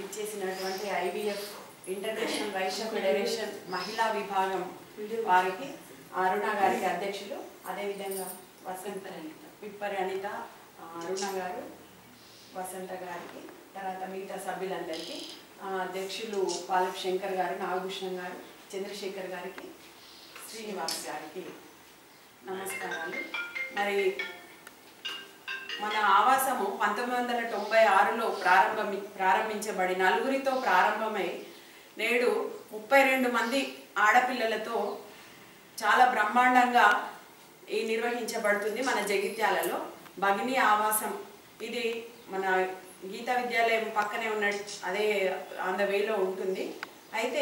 ఇచ్చేసినటువంటి IVF international Vysya federation మహిళా విభాగం వారికి అరుణ గారికి అధ్యక్షులు అదేవిధంగా వసంత పిప్పరి అనిత ఆ, అరుణ గారు వసంత గారికి తర్వాత మిగతా సభ్యులందరికీ ఆ, అధ్యక్షులు పాలక్ శంకర్ గారు నాగభూషణ్ గారు చంద్రశేఖర్ గారికి శ్రీనివాస్ గారికి నమస్కారాలు మరి మన ఆవాసము పంతొమ్మిది వందల తొంభై ఆరులో ప్రారంభం ప్రారంభించబడి నలుగురితో ప్రారంభమై నేడు ముప్పై రెండు మంది ఆడపిల్లలతో చాలా బ్రహ్మాండంగా ఈ నిర్వహించబడుతుంది మన జగిత్యాలలో భగిని ఆవాసం ఇది మన గీతా విద్యాలయం పక్కనే ఉన్న అదే ఆన్ ద వేలో ఉంటుంది అయితే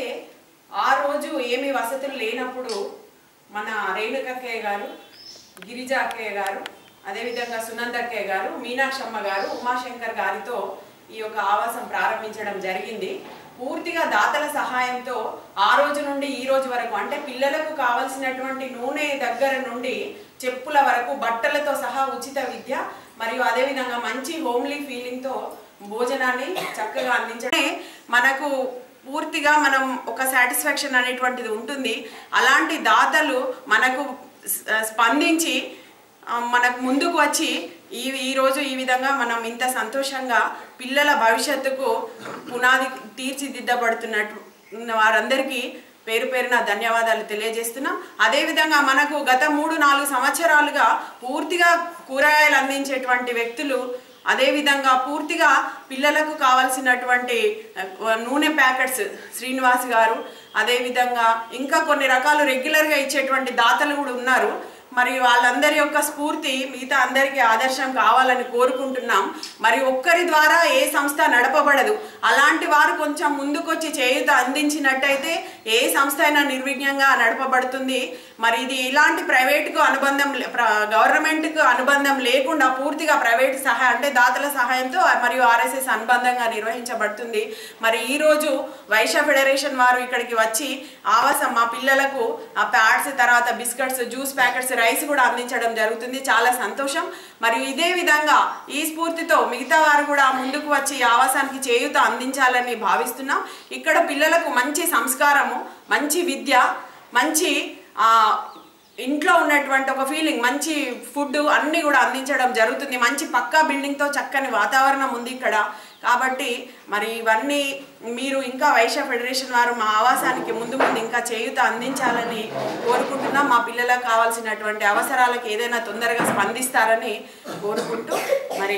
ఆ రోజు ఏమి వసతులు లేనప్పుడు మన రేణుకక్కయ్య గారు గిరిజ అక్కయ్య గారు అదేవిధంగా సునంద అక్కయ్య గారు మీనాక్షమ్మ గారు ఉమాశంకర్ గారితో ఈ యొక్క ఆవాసం ప్రారంభించడం జరిగింది పూర్తిగా దాతల సహాయంతో ఆ రోజు నుండి ఈ రోజు వరకు అంటే పిల్లలకు కావలసినటువంటి నూనె దగ్గర నుండి చెప్పుల వరకు బట్టలతో సహా ఉచిత విద్య మరియు అదేవిధంగా మంచి హోమ్లీ ఫీలింగ్తో భోజనాన్ని చక్కగా అందించడం మనకు పూర్తిగా మనం ఒక సాటిస్ఫాక్షన్ అనేటువంటిది ఉంటుంది అలాంటి దాతలు మనకు స- స్పందించి ఆ, మనకు ముందుకు వచ్చి ఈ ఈ రోజు ఈ విధంగా మనం ఇంత సంతోషంగా పిల్లల భవిష్యత్తుకు పునాది తీర్చిదిద్దబడుతున్నట్టు ఉన్న వారందరికీ పేరు పేరున ధన్యవాదాలు తెలియజేస్తున్నాం అదేవిధంగా మనకు గత మూడు నాలుగు సంవత్సరాలుగా పూర్తిగా కూరగాయలు అందించేటువంటి వ్యక్తులు అదేవిధంగా పూర్తిగా పిల్లలకు కావాల్సినటువంటి ఆ, నూనె ప్యాకెట్స్ శ్రీనివాస్ గారు అదేవిధంగా ఇంకా కొన్ని రకాలు రెగ్యులర్గా ఇచ్చేటువంటి దాతలు కూడా ఉన్నారు మరి వాళ్ళందరి యొక్క స్ఫూర్తి మిగతా అందరికీ ఆదర్శం కావాలని కోరుకుంటున్నాం మరి ఒక్కరి ద్వారా ఏ సంస్థ నడపబడదు అలాంటి వారు కొంచెం ముందుకొచ్చి చేయూత అందించినట్టయితే ఏ సంస్థ అయినా నిర్విఘ్నంగా నడపబడుతుంది మరి ఇది ఇలాంటి ప్రైవేట్కు అనుబంధం లే- ప్ర- గవర్నమెంట్కు అనుబంధం లేకుండా పూర్తిగా ప్రైవేట్ సహాయం అంటే దాతల సహాయంతో మరియు ఆర్ఎస్ఎస్ అనుబంధంగా నిర్వహించబడుతుంది మరి ఈ రోజు వైశ్య ఫెడరేషన్ వారు ఇక్కడికి వచ్చి ఆవాసం మా పిల్లలకు ఆ ప్యాడ్స్ తర్వాత బిస్కెట్స్ జ్యూస్ ప్యాకెట్స్ రైస్ కూడా అందించడం జరుగుతుంది చాలా సంతోషం మరియు ఇదే విధంగా ఈ స్ఫూర్తితో మిగతా వారు కూడా ముందుకు వచ్చి ఆవాసానికి చేయూత అందించాలని భావిస్తున్నాం ఇక్కడ పిల్లలకు మంచి సంస్కారము మంచి విద్య మంచి ఆ, ఇంట్లో ఉన్నటువంటి ఒక ఫీలింగ్ మంచి ఫుడ్ అన్నీ కూడా అందించడం జరుగుతుంది మంచి పక్కా బిల్డింగ్తో చక్కని వాతావరణం ఉంది ఇక్కడ కాబట్టి మరి ఇవన్నీ మీరు ఇంకా వైశ్య ఫెడరేషన్ వారు మా ఆవాసానికి ముందు ముందు ఇంకా చేయూత అందించాలని కోరుకుంటున్నాం మా పిల్లలకు కావాల్సినటువంటి అవసరాలకు ఏదైనా తొందరగా స్పందిస్తారని కోరుకుంటూ మరి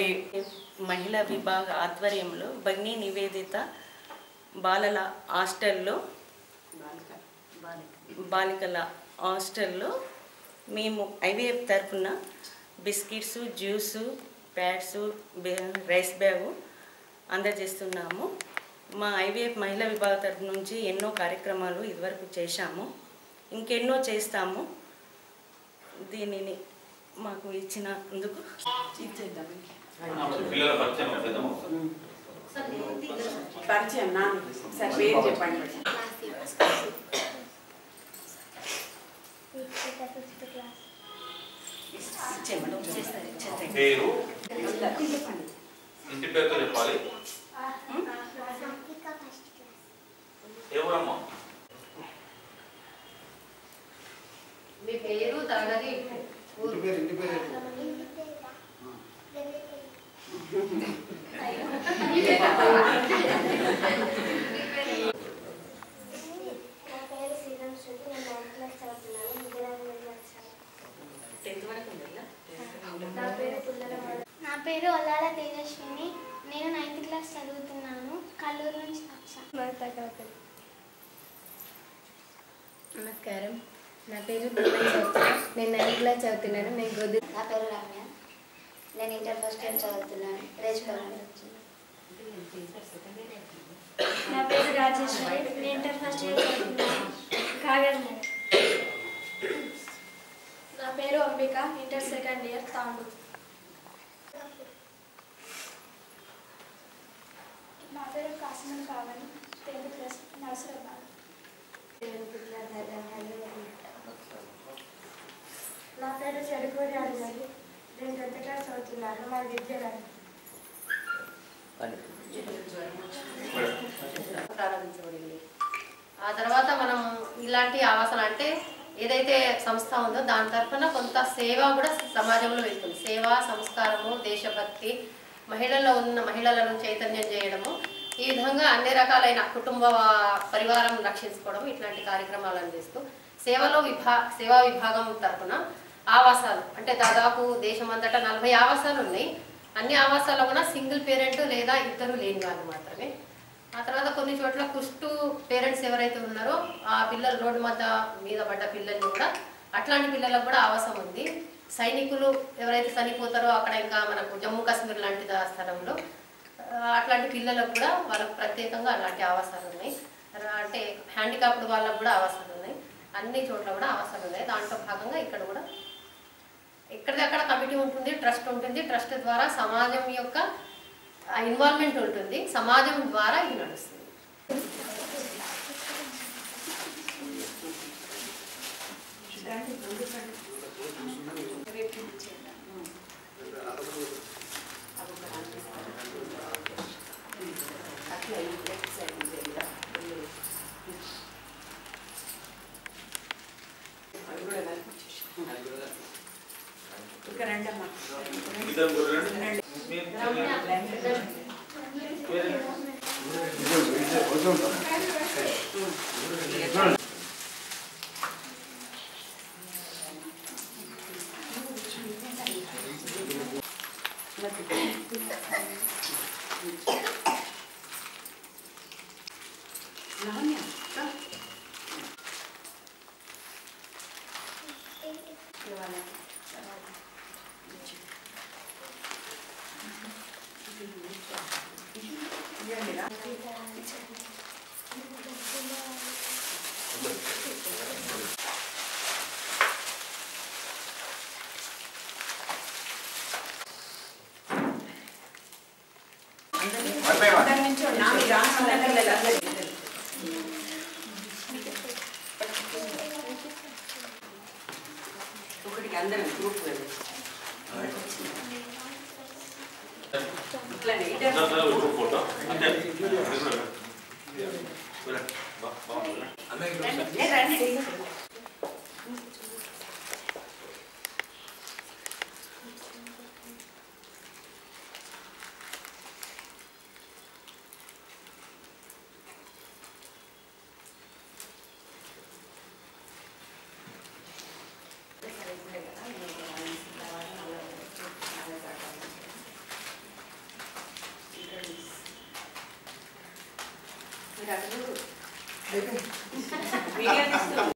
మహిళా విభాగ ఆధ్వర్యంలో భగ్ని నివేదిత బాలల హాస్టల్లో బాలికల హాస్టల్లో మేము ఐవీఎఫ్ తరఫున biscuits juice pads rice bag అందజేస్తున్నాము మా ఐవీఎఫ్ మహిళా విభాగ తరఫు నుంచి ఎన్నో కార్యక్రమాలు ఇదివరకు చేశాము ఇంకెన్నో చేస్తాము దీనిని మాకు ఇచ్చినందుకు ఇచ్చేద్దాం పిల్లల పరిచయం పెద్దమ్మ పరిచయం నా ఒకసారి పేరు చెప్పండి పేరు ఇంటి పేరుతో చెప్పాలి ఎవరమ్మా మీ పేరు తగడది ఇంటి పేరు ఇంటి పేరు ఏంటి? నా పేరు శ్రీరామ్ శృతి నేను నైన్త్ క్లాస్ చదువుతున్నాను విజయనగరం వచ్చాను టెన్త్ వరకు ఉందా నా పేరు పుల్లల నా పేరు ఒల్లాల తేజస్విని నేను నైన్త్ క్లాస్ చదువుతున్నాను కల్లూరు నుంచి వచ్చాను నమస్కారం నా పేరు దుర్గా చదువుతున్నాను నేను నైన్త్ క్లాస్ చదువుతున్నాను నేను గొద్దు నా పేరు రమ్య నేను ఇంటర్ ఫస్ట్ ఇయర్ చదువుతున్నాను రేచుకోవాలి నా పేరు రాజేశ్వరి నేను ఇంటర్ ఫస్ట్ ఇయర్ చదువుతున్నాను కాగజ్ నగర్ నా పేరు అంబిక ఇంటర్ సెకండ్ ఇయర్ తాండు నా పేరు కాసిమన్ కావాలి టెన్త్ క్లాస్ నర్సరాబాద్ నా పేరు చెరుకూరి అడిగారు నేను టెన్త్ క్లాస్ చదువుతున్నాను మా విద్యాలయం మేడం ఆ తర్వాత మనం ఇలాంటి ఆవాసాలు అంటే ఏదైతే సంస్థ ఉందో దాని తరఫున కొంత సేవ కూడా సమాజంలో వెళ్తుంది సేవ సంస్కారము దేశభక్తి మహిళల్లో ఉన్న మహిళలను చైతన్యం చేయడము ఈ విధంగా అన్ని రకాలైన కుటుంబ పరివారం రక్షించుకోవడం ఇట్లాంటి కార్యక్రమాలు అందిస్తూ సేవలో విభా సేవా విభాగం తరఫున ఆవాసాలు అంటే దాదాపు దేశమంతటా నలభై ఆవాసాలు ఉన్నాయి అన్ని ఆవాసాల్లో కూడా సింగిల్ పేరెంట్ లేదా ఇద్దరు లేని వాళ్ళు మాత్రమే ఆ తర్వాత కొన్ని చోట్ల కుష్టు పేరెంట్స్ ఎవరైతే ఉన్నారో ఆ పిల్లలు రోడ్డు మధ్య మీద పడ్డ పిల్లల్ని కూడా అట్లాంటి పిల్లలకు కూడా ఆవాసం ఉంది సైనికులు ఎవరైతే చనిపోతారో అక్కడ ఇంకా మనకు జమ్మూ కాశ్మీర్ లాంటి దా- స్థలంలో ఆ, అట్లాంటి పిల్లలకు కూడా వాళ్ళకు ప్రత్యేకంగా అలాంటి ఆవాసాలు ఉన్నాయి రా- అంటే హ్యాండికాప్డ్ వాళ్ళకు కూడా ఆవాసాలు ఉన్నాయి అన్ని చోట్ల కూడా ఆవాసాలు ఉన్నాయి దాంట్లో భాగంగా ఇక్కడ కూడా ఎక్కడిది అక్కడ కమిటీ ఉంటుంది ట్రస్ట్ ఉంటుంది ట్రస్ట్ ద్వారా సమాజం యొక్క ఇన్వాల్వ్మెంట్ ఉంటుంది సమాజం ద్వారా ఇది నడుస్తుంది అట్లా ఈ లెఫ్ట్ సైడ్ ఉంది ఇలా. అవి కూడా కలిపి ఇచ్చేసి. ఇంకా రండి అమ్మా. ఇద్దరు కూడా రండి. రండి. మీరు- లావణ్య, రా. ఇవాళ. ఇవ్వండి రా. అందరి నుంచి నా మీ రాష్ట్రంలో పిల్లలందరికీ. ఒకటికి అందరం గ్రూప్ వెళ్ళి ఇట్లానే ఇటు ఇద్దరు పిల్లలు ఒక ఫోటో అంతే ఇది కూడా రండి. చూడండి. బా- బాగుంది. ఏ రండి మీరు అక్కడ వీడియో తీస్తున్నాం